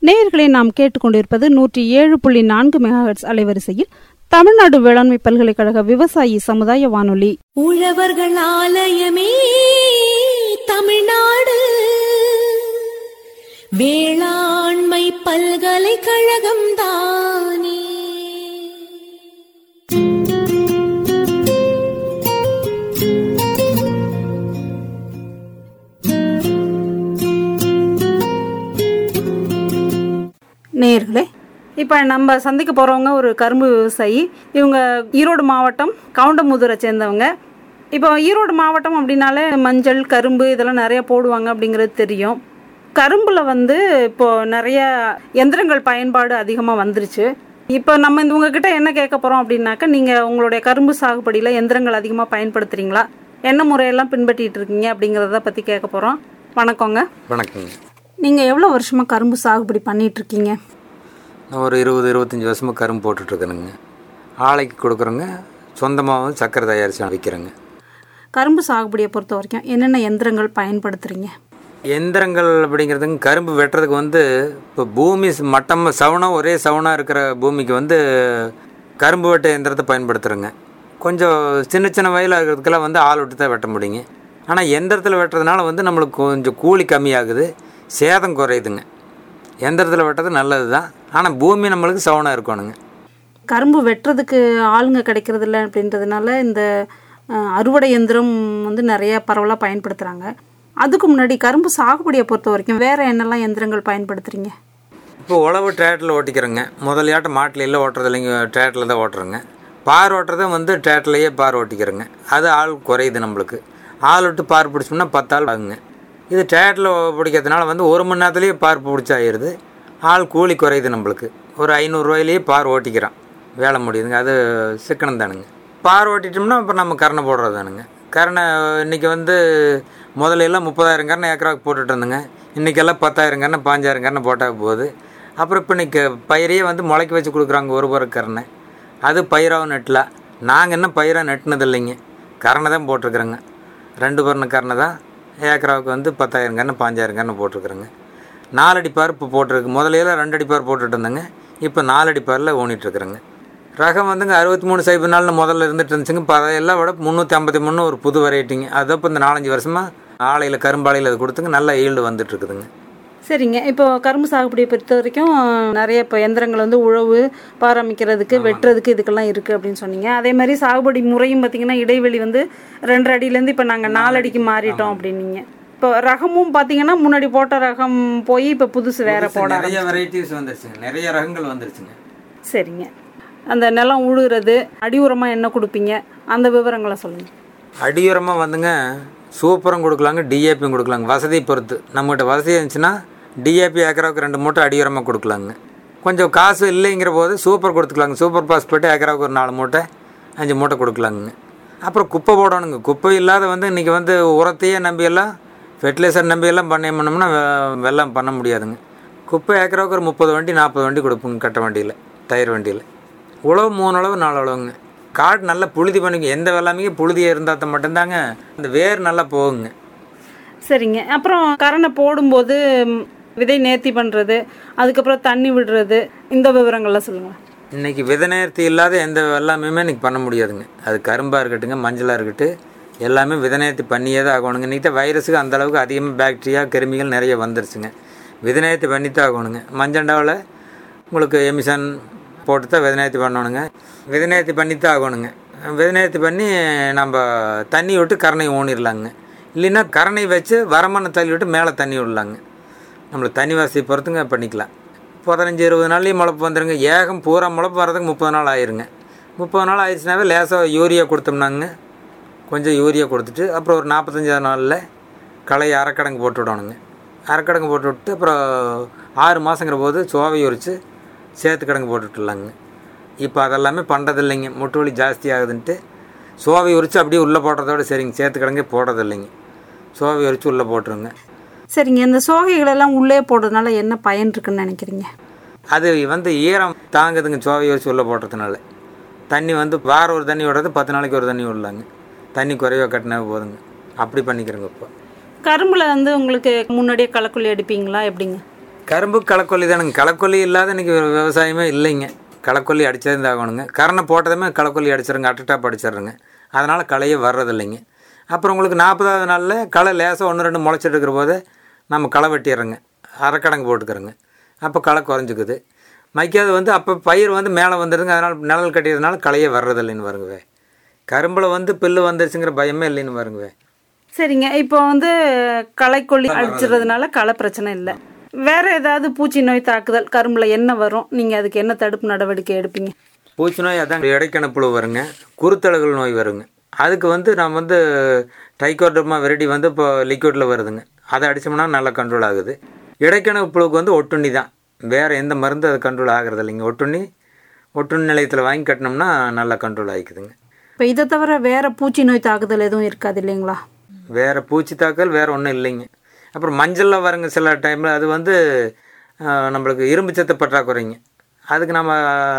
நேயர்களை நாம் கேட்டுக்கொண்டிருப்பது நூற்றி ஏழு புள்ளி நான்கு மெகாஹெட்ஸ் அலைவரிசையில் தமிழ்நாடு வேளாண்மை பல்கலைக்கழக விவசாயி சமுதாய வானொலி உழவர்கள் ஆலயமே தமிழ்நாடு வேளாண்மை பல்கலைக்கழகம் தானே நேயர்களே இப்போ நம்ம சந்திக்க போகிறவங்க ஒரு கரும்பு விவசாயி இவங்க ஈரோடு மாவட்டம் கவுண்டமுதூரை சேர்ந்தவங்க இப்போ ஈரோடு மாவட்டம் அப்படின்னாலே மஞ்சள் கரும்பு இதெல்லாம் நிறைய போடுவாங்க அப்படிங்கிறது தெரியும் கரும்பில் வந்து இப்போ நிறைய எந்திரங்கள் பயன்பாடு அதிகமாக வந்துருச்சு இப்போ நம்ம இந்த உங்ககிட்ட என்ன கேட்க போகிறோம் அப்படின்னாக்கா நீங்கள் உங்களுடைய கரும்பு சாகுபடியில் எந்திரங்கள் அதிகமாக பயன்படுத்துகிறீங்களா என்ன முறையெல்லாம் பின்பற்றிட்டு இருக்கீங்க அப்படிங்கிறத பற்றி கேட்க போகிறோம் வணக்கங்க வணக்கங்க நீங்கள் எவ்வளோ வருஷமாக கரும்பு சாகுபடி பண்ணிட்டு இருக்கீங்க நான் ஒரு இருபது இருபத்தஞ்சி வருஷமாக கரும்பு போட்டுட்ருக்கேனுங்க ஆலைக்கு கொடுக்குறோங்க சொந்தமாகவும் சக்கரை தயாரித்து விற்கிறேங்க கரும்பு சாகுபடியை பொறுத்த வரைக்கும் என்னென்ன எந்திரங்கள் பயன்படுத்துறீங்க எந்திரங்கள் அப்படிங்கிறதுங்க கரும்பு வெட்டுறதுக்கு வந்து இப்போ பூமி மட்டமாக சவுனம் ஒரே சவுனாக இருக்கிற பூமிக்கு வந்து கரும்பு வெட்ட எந்திரத்தை பயன்படுத்துகிறோங்க கொஞ்சம் சின்ன சின்ன வயலாக இருக்கிறதுக்கெல்லாம் வந்து ஆள் விட்டு தான் வெட்ட முடியுங்க ஆனால் எந்திரத்தில் வெட்டுறதுனால வந்து நம்மளுக்கு கொஞ்சம் கூலி கம்மியாகுது சேதம் குறையுதுங்க எந்திரத்தில் வெட்டுறது நல்லது தான் ஆனால் பூமி நம்மளுக்கு சவுனாக இருக்கணுங்க கரும்பு வெட்டுறதுக்கு ஆளுங்க கிடைக்கிறது இல்லை அப்படின்றதுனால இந்த அஹ், அறுவடை எந்திரம் வந்து நிறைய பரவலாக பயன்படுத்துகிறாங்க அதுக்கு முன்னாடி கரும்பு சாகுபடியை பொறுத்த வரைக்கும் வேற என்னெல்லாம் எந்திரங்கள் பயன்படுத்துறீங்க இப்போ உழவு டிராக்டரில் ஓட்டிக்கிறோங்க முதலையாட்டம் மாட்டில் இல்லை ஓட்டுறது இல்லைங்க டிராக்டரில் தான் ஓட்டுறோங்க பார் ஓட்டுறதும் வந்து டிராக்டர்லேயே பார் ஓட்டிக்கிறோங்க அது ஆள் குறையுது நம்மளுக்கு ஆள் விட்டு பார் பிடிச்சோம்னா பத்து ஆள் ஆகுங்க இது டிராக்டரில் பிடிக்கிறதுனால வந்து ஒரு மணி நேரத்துலேயே பார் பிடிச்சாயிருது ஆள் கூலி குறையுது நம்மளுக்கு ஒரு ஐநூறுரூவாயிலேயே பார் ஓட்டிக்கிறோம் வேலை முடியுதுங்க அது சிக்கனம் தானுங்க பார் ஓட்டிட்டோம்னா அப்புறம் நம்ம கரணை போடுறது தானுங்க கரணை இன்றைக்கி வந்து முதல்ல எல்லாம் முப்பதாயிரம் கரணை ஏக்கராவுக்கு போட்டுட்டு இருந்தேங்க இன்றைக்கெல்லாம் பத்தாயிரம் கரணை பாஞ்சாயிரம் கரணை போட்டால் போகுது அப்புறம் இப்போ இன்றைக்கி பயிரையே வந்து முளைக்க வச்சு கொடுக்குறாங்க ஒரு பருக்கு கரணை அது பயிராகவும் நெட்டலாம் நாங்கள் இன்னும் பயிராக நட்டுனது இல்லைங்க கரணை தான் போட்டிருக்குறோங்க ரெண்டு பரண கரணை தான் ஏக்கராவுக்கு வந்து பத்தாயிரம் கன்று பாஞ்சாயிரம் கன்று போட்டிருக்குறோங்க நாலடி பார் இப்போ போட்டிருக்கு முதலையெல்லாம் ரெண்டு அடி பார் போட்டுட்டு இருந்தேங்க இப்போ நாலடி பாரில் ஊனிட்டுருக்குறேங்க ரகம் வந்துங்க அறுபத்தி மூணு சைபர் நாளில் முதல்ல இருந்துட்டு இருந்துச்சுங்க இப்போ அதையெல்லாம் விட முந்நூற்றி ஐம்பத்தி மூணு ஒரு புது வெரைட்டிங்க அது இப்போ இந்த நாலஞ்சு வருஷமாக ஆலையில் கரும்பாலையில் அது கொடுத்துங்க நல்ல ஈல்டு வந்துட்டு இருக்குதுங்க சரிங்க இப்போ கரும்பு சாகுபடியை பொறுத்த வரைக்கும் நிறைய இப்போ எந்திரங்கள் வந்து உழவு பாரமிக்கிறதுக்கு வெட்டுறதுக்கு இதுக்கெல்லாம் இருக்குது அப்படின்னு சொன்னீங்க அதே மாதிரி சாகுபடி முறையும் பார்த்தீங்கன்னா இடைவெளி வந்து ரெண்டரை அடியிலேருந்து இப்போ நாங்கள் நாலு அடிக்கு மாறிட்டோம் அப்படின்னீங்க இப்போ ரகமும் பார்த்தீங்கன்னா முன்னாடி போட்ட ரகம் போய் இப்போ புதுசு வேற போட நிறைய வெரைட்டிஸ் வந்துருச்சுங்க நிறைய ரகங்கள் வந்துருச்சுங்க சரிங்க அந்த நிலம் உழுகிறது அடி உரமாக என்ன கொடுப்பீங்க அந்த விவரங்களை சொல்லுங்கள் அடியுரமாக வந்துங்க சூப்பரும் கொடுக்கலாங்க டிஏபியும் கொடுக்கலாங்க வசதி பொறுத்து நம்மகிட்ட வசதி இருந்துச்சுன்னா டிஏபி ஏக்கராவுக்கு ரெண்டு மூட்டை அடியுரமாக கொடுக்கலாங்க கொஞ்சம் காசு இல்லைங்கிற போது சூப்பர் கொடுத்துக்கலாங்க சூப்பர் பாஸ்பேட்டு ஏக்கராவுக்கு ஒரு நாலு மூட்டை அஞ்சு மூட்டை கொடுக்கலாங்க அப்புறம் குப்பை போடணுங்க குப்பை இல்லாத வந்து இன்றைக்கி வந்து உரத்தையே நம்பியெல்லாம் ஃபெர்டிலைசர் நம்பியெல்லாம் பண்ணி பண்ணோம்னா வெ- வெள்ளம் பண்ண முடியாதுங்க குப்பை ஏக்கராவுக்கு ஒரு முப்பது வண்டி நாற்பது வண்டி கொடுப்போங்க கட்ட வண்டியில் டயர் வண்டியில் உழவு மூணு அளவு நாலு அளவுங்க காடு நல்லா புழுதி பண்ணிக்க எந்த வெள்ளாமையும் புழுதியாக இருந்தால் மட்டும்தாங்க இந்த வேர் நல்லா போகுங்க சரிங்க அப்புறம் கரணை போடும்போது ம், விதை நேர்த்தி பண்ணுறது அதுக்கப்புறம் தண்ணி விடுறது இந்த விவரங்கள்லாம் சொல்லுங்கள் இன்னைக்கு விதை நேர்த்தி இல்லாத எந்த வெள்ளாமையுமே இன்னைக்கு பண்ண முடியாதுங்க அது கரும்பாக இருக்கட்டுங்க மஞ்சளாக இருக்கட்டும் எல்லாமே விதை நேர்த்தி பண்ணியே தான் ஆகணுங்க இன்றைக்கி தான் வைரஸுக்கு அந்த அளவுக்கு அதிகமாக பாக்டீரியா கிருமிகள் நிறைய வந்துருச்சுங்க விதை நேர்த்தி பண்ணி தான் ஆகணுங்க மஞ்சண்டாவில் உங்களுக்கு எமிஷன் போட்டு தான் விதை நேர்த்தி பண்ணணுங்க விதை நேர்த்தி பண்ணி தான் ஆகணுங்க விதை நேர்த்தி பண்ணி நம்ம தண்ணி விட்டு கரணை ஊனிடலாங்க இல்லைன்னா கரணை வச்சு வரமண்ணை தள்ளி விட்டு மேலே தண்ணி விடலாங்க நம்மளுக்கு தண்ணி வசதி பொறுத்துங்க பண்ணிக்கலாம் பதினஞ்சு இருபது நாள்லேயும் முளைப்பு வந்துடுங்க ஏகம் பூரா முளைப்பு வரதுக்கு முப்பது நாள் ஆயிருங்க முப்பது நாள் ஆயிடுச்சுனாவே லேசாக யூரியா கொடுத்தோம்னாங்க கொஞ்சம் யூரியா கொடுத்துட்டு அப்புறம் ஒரு நாற்பத்தஞ்சாவது நாளில் களை அரைக்கடங்கு போட்டு விடணுங்க அரைக்கடங்கு போட்டு விட்டு அப்புறம் ஆறு மாதங்கிற போது சோவை உரித்து சேத்து கிடங்கு போட்டு விட்டுலாங்க இப்போ அதெல்லாமே பண்ணுறது இல்லைங்க முட்டு வலி ஜாஸ்தி ஆகுதுன்ட்டு சோவை உரித்து அப்படியே உள்ளே போடுறதோட சரிங்க சேத்து கிடங்கே போடுறது இல்லைங்க சோவை உரித்து உள்ளே போட்டுருங்க சரிங்க இந்த சோகைகள் எல்லாம் உள்ளே போடுறதுனால என்ன பயன் இருக்குன்னு நினைக்கிறீங்க அது வந்து ஈரம் தாங்குதுங்க சோவையை வச்சு உள்ளே போடுறதுனால தண்ணி வந்து வாரம் ஒரு தண்ணி விடுறது பத்து நாளைக்கு ஒரு தண்ணி விடலாங்க தண்ணி குறைவாக கட்டினா போதுங்க அப்படி பண்ணிக்கிறோங்க இப்போ கரும்புல வந்து உங்களுக்கு முன்னாடியே களைக்கொல்லி அடிப்பீங்களா எப்படிங்க கரும்பு களக்கொல்லி தானுங்க களக்கொல்லி இல்லாத இன்னைக்கு விவசாயமே இல்லைங்க களக்கொல்லி அடிச்சது ஆகணுங்க கரணை போட்டதுமே களக்கொல்லி அடிச்சிருங்க அட்டட்டாப் அடிச்சிடுறேங்க அதனால் களையே வர்றதில்லைங்க அப்புறம் உங்களுக்கு நாற்பதாவது நாளில் களை லேசாக ஒன்று ரெண்டு முளைச்சிட்டு இருக்கிற போது நம்ம களை வெட்டிடுறோங்க அரைக்கடங்கு போட்டுக்கிறோங்க அப்போ களை குறைஞ்சிக்குது மைக்காது வந்து அப்போ பயிர் வந்து மேலே வந்துடுங்க அதனால் நிழல் கட்டியதுனால களையே வர்றதில்லைன்னு வருங்கவே கரும்பில் வந்து பில்லு வந்துருச்சுங்கிற பயமே இல்லைன்னு வருங்கவே சரிங்க இப்போ வந்து களைக்கொல்லி அடிச்சிடுறதுனால களை பிரச்சனை இல்லை வேற ஏதாவது பூச்சி நோய் தாக்குதல் கரும்புல என்ன வரும் நீங்க அதுக்கு என்ன தடுப்பு நடவடிக்கை எடுப்பீங்க பூச்சி நோய் அதான் இடைக்கணப்புழு வருங்க குருத்தழுகல் நோய் வருங்க அதுக்கு வந்து நான் வந்து டைகோடர்மா வெரைட்டி வந்து இப்போ லிக்விடில் வருதுங்க அதை அடித்தோம்னா நல்லா கண்ட்ரோல் ஆகுது இடைக்கண புழுக்கு வந்து ஒட்டுண்ணி தான் வேறு எந்த மருந்து அது கண்ட்ரோல் ஆகிறது இல்லைங்க ஒட்டுண்ணி ஒட்டுண்ணி நிலையத்தில் வாங்கி கட்டினோம்னா நல்லா கண்ட்ரோல் ஆகிக்குதுங்க இப்போ இதை தவிர வேற பூச்சி நோய் தாக்குதல் எதுவும் இருக்காது இல்லைங்களா வேறு பூச்சி தாக்கல் வேறு ஒன்றும் இல்லைங்க அப்புறம் மஞ்சளில் வருங்க சில டைமில் அது வந்து ஆஹ், நம்மளுக்கு இரும்பு சத்து பற்றாக்குறைங்க அதுக்கு நம்ம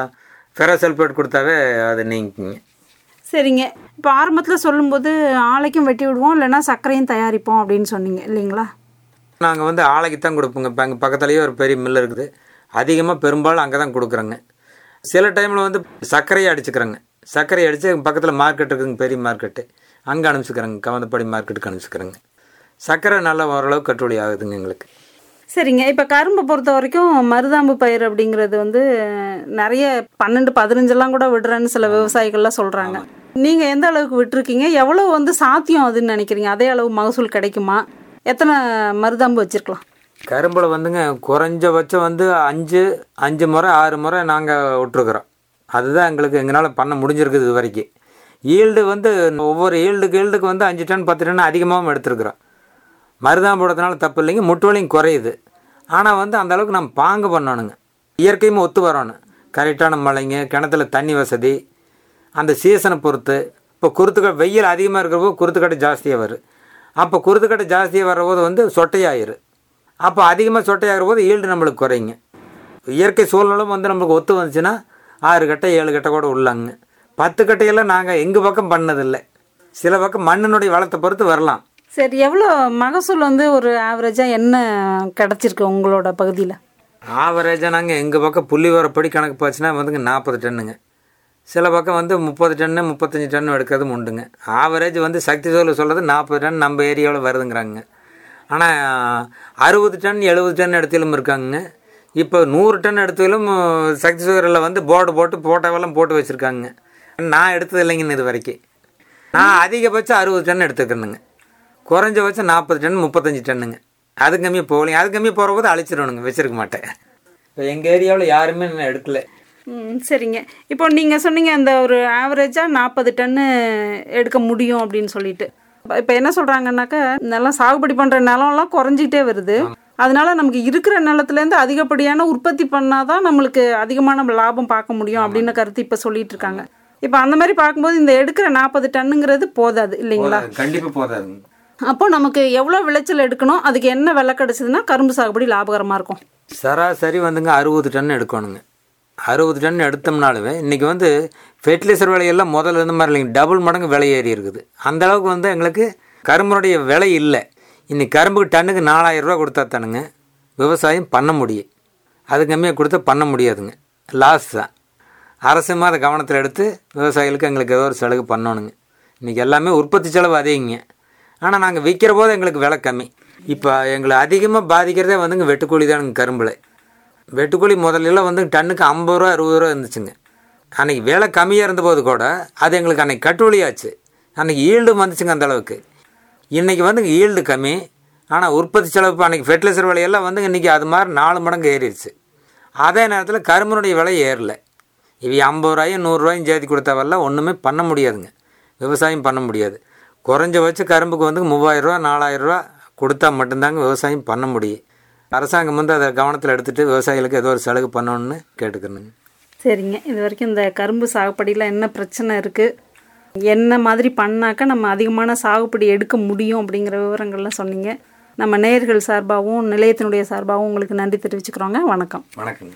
ஃபெரசல்பேட் கொடுத்தாவே அது நீங்கிக்குங்க சரிங்க இப்போ ஆரம்பத்தில் சொல்லும்போது ஆலைக்கும் வெட்டி விடுவோம் இல்லைன்னா சர்க்கரையும் தயாரிப்போம் அப்படின்னு சொன்னீங்க இல்லைங்களா நாங்கள் வந்து ஆலைக்கு தான் கொடுப்போங்க இப்போ எங்கள் பக்கத்துலேயே ஒரு பெரிய மில் இருக்குது அதிகமாக பெரும்பாலும் அங்கே தான் கொடுக்குறோங்க சில டைமில் வந்து சர்க்கரையை அடிச்சுக்கிறோங்க சர்க்கரை அடித்து பக்கத்தில் மார்க்கெட் இருக்குதுங்க பெரிய மார்க்கெட்டு அங்கே அனுப்பிச்சிக்கிறோங்க கவந்தப்படி மார்க்கெட்டுக்கு அனுப்பிச்சிக்கிறோங்க சர்க்கரை நல்லா ஓரளவு கட்டுப்படி ஆகுதுங்க எங்களுக்கு சரிங்க இப்போ கரும்பை பொறுத்த வரைக்கும் மருதாம்பு பயிர் அப்படிங்கிறது வந்து நிறைய பன்னெண்டு பதினஞ்செல்லாம் கூட விடுறேன்னு சில விவசாயிகள்லாம் சொல்கிறாங்க நீங்கள் எந்த அளவுக்கு விட்டுருக்கீங்க எவ்வளோ வந்து சாத்தியம் அதுன்னு நினைக்கிறீங்க அதே அளவு மகசூல் கிடைக்குமா எத்தனை மருதாம்பு வச்சுருக்கலாம் கரும்பில் வந்துங்க குறைஞ்சபட்சம் வந்து அஞ்சு அஞ்சு முறை ஆறு முறை நாங்கள் விட்ருக்குறோம் அதுதான் எங்களுக்கு எங்களால் பண்ண முடிஞ்சிருக்குது இது வரைக்கும் ஈல்டு வந்து ஒவ்வொரு ஈல்டுக்கு ஈல்டுக்கு வந்து அஞ்சு டன் பத்து டன் அதிகமாகவும் எடுத்துருக்குறோம் மருதாம் போடுறதுனால தப்பு இல்லைங்க முட்டு வலியும் குறையுது ஆனால் வந்து அந்த அளவுக்கு நம்ம பாங்கு பண்ணணுங்க இயற்கையும் ஒத்து வரணும் கரெக்டான மழைங்க கிணத்துல தண்ணி வசதி அந்த சீசனை பொறுத்து இப்போ குருத்துக்கடை வெயில் அதிகமாக இருக்கிறப்போ குருத்துக்கடை ஜாஸ்தியாக வரும் அப்போ குருத்துக்கடை ஜாஸ்தியாக வர்றபோது வந்து சொட்டையாயிரு அப்போ அதிகமாக சொட்டையாகிற போது ஈல்டு நம்மளுக்கு குறையுங்க இயற்கை சூழ்நிலும் வந்து நம்மளுக்கு ஒத்து வந்துச்சுன்னா ஆறு கட்டை ஏழு கட்டை கூட உள்ளாங்க பத்து கட்டையெல்லாம் நாங்கள் எங்கள் பக்கம் பண்ணதில்லை சில பக்கம் மண்ணினுடைய வளத்தை பொறுத்து வரலாம் சரி எவ்வளோ மகசூல் வந்து ஒரு ஆவரேஜாக என்ன கிடச்சிருக்கு உங்களோட பகுதியில் ஆவரேஜாக நாங்கள் எங்கள் பக்கம் புள்ளி வரப்படி கணக்கு போச்சுன்னா வந்துங்க நாற்பது டன்னுங்க சில பக்கம் வந்து முப்பது டன்னு முப்பத்தஞ்சு டன் எடுக்கிறதும் உண்டுங்க ஆவரேஜ் வந்து சக்தி சோலை சொல்கிறது நாற்பது டன் நம்ம ஏரியாவில் வருதுங்கிறாங்க ஆனால் அறுபது டன் எழுபது டன் எடுத்தாலும் இருக்காங்க இப்போ நூறு டன் எடுத்தாலும் சக்தி சோரில் வந்து போர்டு போட்டு போட்டோவெல்லாம் போட்டு வச்சுருக்காங்க நான் எடுத்தது இல்லைங்கன்னு இது வரைக்கும் நான் அதிகபட்சம் அறுபது டன் எடுத்துக்கிறேனுங்க குறைஞ்சபட்சம் நாற்பது டன் முப்பத்தஞ்சு டன்னுங்க அது கம்மியாக போகலைங்க அது கம்மியாக போகிற போது அழைச்சிடணுங்க வச்சிருக்க மாட்டேன் இப்போ எங்கள் ஏரியாவில் யாருமே நான் எடுக்கல ம், சரிங்க இப்போ நீங்கள் சொன்னீங்க அந்த ஒரு ஆவரேஜாக நாற்பது டன்னு எடுக்க முடியும் அப்படின்னு சொல்லிட்டு இப்போ என்ன சொல்கிறாங்கன்னாக்கா நிலம் சாகுபடி பண்ணுற நிலம்லாம் குறைஞ்சிட்டே வருது அதனால நமக்கு இருக்கிற நிலத்துலேருந்து அதிகப்படியான உற்பத்தி பண்ணாதான் நம்மளுக்கு அதிகமான லாபம் பார்க்க முடியும் அப்படின்னு கருத்து இப்போ சொல்லிட்டு இருக்காங்க இப்போ அந்த மாதிரி பார்க்கும்போது இந்த எடுக்கிற நாற்பது டன்னுங்கிறது போதாது இல்லைங்களா கண்டிப்பாக போதாதுங்க அப்போ நமக்கு எவ்வளோ விளைச்சல் எடுக்கணும் அதுக்கு என்ன விலை கிடைச்சதுன்னா கரும்பு சாகுபடி லாபகரமாக இருக்கும் சராசரி வந்துங்க அறுபது டன் எடுக்கணுங்க அறுபது டன் எடுத்தோம்னாலுமே இன்றைக்கி வந்து ஃபெர்டிலைசர் விலையெல்லாம் முதல்ல இருந்த மாதிரி இல்லைங்க டபுள் மடங்கு விலை ஏறி இருக்குது அந்த அளவுக்கு வந்து எங்களுக்கு கரும்புடைய விலை இல்லை இன்னைக்கு கரும்புக்கு டன்னுக்கு நாலாயிரம் ரூபா கொடுத்தா தானுங்க விவசாயம் பண்ண முடியும் அது கம்மியாக கொடுத்தா பண்ண முடியாதுங்க லாஸ் தான் அரசுமே அதை கவனத்தில் எடுத்து விவசாயிகளுக்கு எங்களுக்கு ஏதோ ஒரு சலுகை பண்ணணுங்க இன்றைக்கி எல்லாமே உற்பத்தி செலவு அதிகங்க ஆனால் நாங்கள் விற்கிற போது எங்களுக்கு விலை கம்மி இப்போ எங்களை அதிகமாக பாதிக்கிறதே வந்துங்க வெட்டுக்கூலி தானுங்க கரும்பில் வெட்டுக்கூலி முதல்ல வந்து டன்னுக்கு ஐம்பது ரூபா அறுபது ரூபா இருந்துச்சுங்க அன்றைக்கி விலை கம்மியாக இருந்தபோது கூட அது எங்களுக்கு அன்றைக்கி கட்டுவலியாச்சு அன்றைக்கி ஈல்டு வந்துச்சுங்க அந்த அளவுக்கு இன்றைக்கி வந்து ஈல்டு கம்மி ஆனால் உற்பத்தி செலவு இப்போ அன்றைக்கி ஃபெர்டிலைசர் விலையெல்லாம் வந்து இன்றைக்கி அது மாதிரி நாலு மடங்கு ஏறிடுச்சு அதே நேரத்தில் கரும்புனுடைய விலை ஏறல இவ ஐம்பது ரூபாயும் நூறுரூவாயும் சேர்த்து கொடுத்தவெல்லாம் ஒன்றுமே பண்ண முடியாதுங்க விவசாயம் பண்ண முடியாது குறைஞ்சபட்ச கரும்புக்கு வந்து மூவாயிரரூவா நாலாயிரரூவா கொடுத்தா மட்டும்தாங்க விவசாயம் பண்ண முடியும் அரசாங்கம் வந்து அதை கவனத்தில் எடுத்துகிட்டு விவசாயிகளுக்கு ஏதோ ஒரு சலுகை பண்ணணும்னு கேட்டுக்கணுங்க சரிங்க இது வரைக்கும் இந்த கரும்பு சாகுபடியில் என்ன பிரச்சனை இருக்குது என்ன மாதிரி பண்ணாக்கா நம்ம அதிகமான சாகுபடி எடுக்க முடியும் அப்படிங்கிற விவரங்கள்லாம் சொன்னீங்க நம்ம நேயர்கள் சார்பாகவும் நிலையத்தினுடைய சார்பாகவும் உங்களுக்கு நன்றி தெரிவிச்சுக்கிறோங்க வணக்கம் வணக்கங்க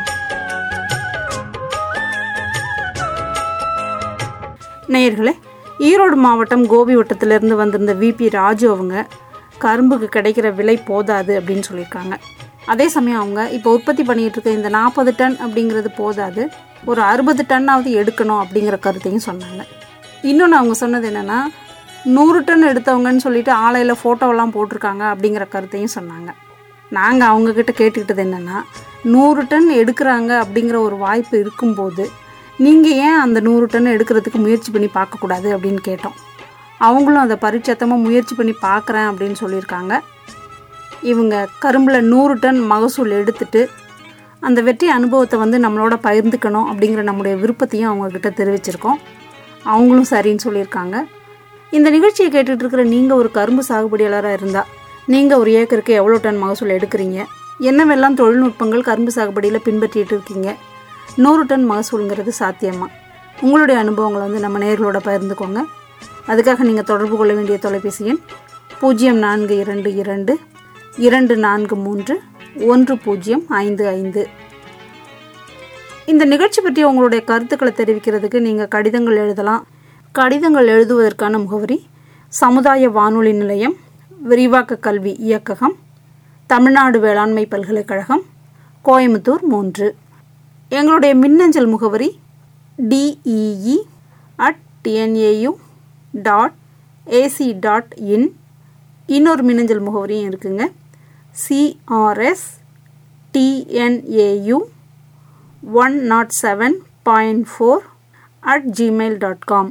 நேயர்களே ஈரோடு மாவட்டம் கோபி வட்டத்திலிருந்து வந்திருந்த விபி ராஜு அவங்க கரும்புக்கு கிடைக்கிற விலை போதாது அப்படின்னு சொல்லியிருக்காங்க அதே சமயம் அவங்க இப்போ உற்பத்தி பண்ணிகிட்டு இருக்க இந்த நாற்பது டன் அப்படிங்கிறது போதாது ஒரு அறுபது டன்னாவது எடுக்கணும் அப்படிங்கிற கருத்தையும் சொன்னாங்க இன்னொன்று அவங்க சொன்னது என்னென்னா நூறு டன் எடுத்தவங்கன்னு சொல்லிட்டு ஆலையில் ஃபோட்டோவெல்லாம் போட்டிருக்காங்க அப்படிங்கிற கருத்தையும் சொன்னாங்க நாங்கள் அவங்கக்கிட்ட கேட்டுக்கிட்டது என்னென்னா நூறு டன் எடுக்கிறாங்க அப்படிங்கிற ஒரு வாய்ப்பு இருக்கும்போது நீங்கள் ஏன் அந்த நூறு டன் எடுக்கிறதுக்கு முயற்சி பண்ணி பார்க்கக்கூடாது அப்படின்னு கேட்டோம் அவங்களும் அதை பரிச்சத்தமாக முயற்சி பண்ணி பார்க்குறேன் அப்படின்னு சொல்லியிருக்காங்க இவங்க கரும்பில் நூறு டன் மகசூல் எடுத்துட்டு அந்த வெற்றி அனுபவத்தை வந்து நம்மளோட பகிர்ந்துக்கணும் அப்படிங்கிற நம்முடைய விருப்பத்தையும் அவங்கக்கிட்ட தெரிவிச்சிருக்கோம் அவங்களும் சரின்னு சொல்லியிருக்காங்க இந்த நிகழ்ச்சியை கேட்டுட்டு இருக்கிற நீங்கள் ஒரு கரும்பு சாகுபடியாளராக இருந்தால் நீங்கள் ஒரு ஏக்கருக்கு எவ்வளோ டன் மகசூல் எடுக்கிறீங்க என்னவெல்லாம் தொழில்நுட்பங்கள் கரும்பு சாகுபடியில் பின்பற்றிட்டு இருக்கீங்க நூறு டன் மகசூலுங்கிறது சாத்தியமா உங்களுடைய அனுபவங்களை வந்து நம்ம நேர்களோட பகிர்ந்துக்கோங்க அதுக்காக நீங்கள் தொடர்பு கொள்ள வேண்டிய தொலைபேசி எண் பூஜ்ஜியம் நான்கு இரண்டு இரண்டு இரண்டு நான்கு மூன்று ஒன்று பூஜ்ஜியம் ஐந்து ஐந்து இந்த நிகழ்ச்சி பற்றி உங்களுடைய கருத்துக்களை தெரிவிக்கிறதுக்கு நீங்கள் கடிதங்கள் எழுதலாம் கடிதங்கள் எழுதுவதற்கான முகவரி சமுதாய வானொலி நிலையம் விரிவாக்க கல்வி இயக்ககம் தமிழ்நாடு வேளாண்மை பல்கலைக்கழகம் கோயம்புத்தூர் மூன்று எங்களுடைய மின்னஞ்சல் முகவரி D E E at T N A U dot A C dot in இன்னொரு மின்னஞ்சல் முகவரியும் இருக்குங்க C R S T N A U one nought seven point four at Gmail dot com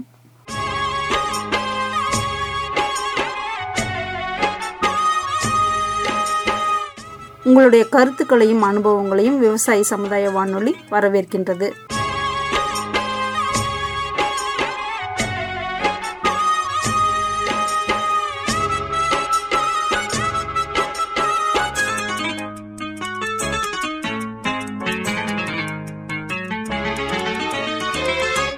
உங்களுடைய கருத்துக்களையும் அனுபவங்களையும் விவசாய சமுதாய வானொலி வரவேற்கின்றது